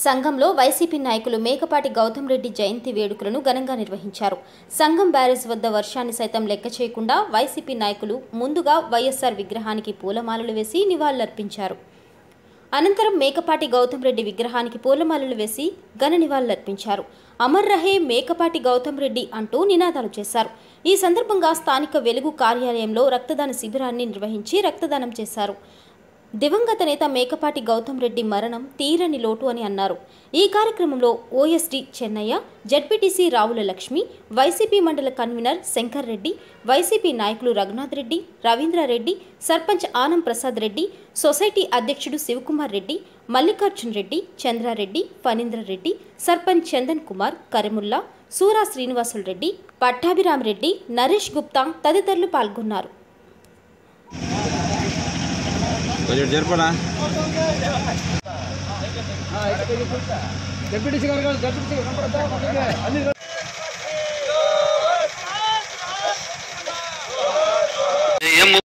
సంఘంలో వైసీపీ నాయకులు మేకపాటి గౌతమ్ రెడ్డి జయంతి వేడుకలను ఘనంగా నిర్వహించారు సంఘం బ్యారేజ్ వద్ద వర్షాన్ని సైతం లెక్క చేయకుండా వైసీపీ నాయకులు ముందుగా వైఎస్ఆర్ విగ్రహానికి పూలమాలలు వేసి నివాళులర్పించారు అనంతరం మేకపాటి గౌతమ్ రెడ్డి విగ్రహానికి పూలమాలలు వేసి ఘన నివాళులర్పించారు అమర్ రహే మేకపాటి గౌతమ్ రెడ్డి అంటూ నినాదాలు చేశారు ఈ సందర్భంగా స్థానిక వెలుగు కార్యాలయంలో రక్తదాన శిబిరాన్ని నిర్వహించి రక్తదానం చేశారు దివంగత నేత మేకపాటి గౌతమ్ రెడ్డి మరణం తీరని లోటు అని అన్నారు ఈ కార్యక్రమంలో OSD Chennaiah ZPTC Ravula Lakshmi YCP మండల కన్వీనర్ శంకర్ రెడ్డి వైసీపీ నాయకులు రఘునాథ్ రెడ్డి రవీంద్రారెడ్డి సర్పంచ్ ఆనం ప్రసాద్ రెడ్డి సొసైటీ అధ్యక్షుడు శివకుమార్ రెడ్డి మల్లికార్జున్ రెడ్డి చంద్రారెడ్డి ఫణీంద్రరెడ్డి సర్పంచ్ చందన్ కుమార్ కరిముల్లా సూరా శ్రీనివాసులు రెడ్డి పట్టాభిరామ్ రెడ్డి నరేష్ గుప్తా తదితరులు పాల్గొన్నారు కొంచెం జరుపునా డిప్యూటీ గారు డిప్యూటీ గారు ఏం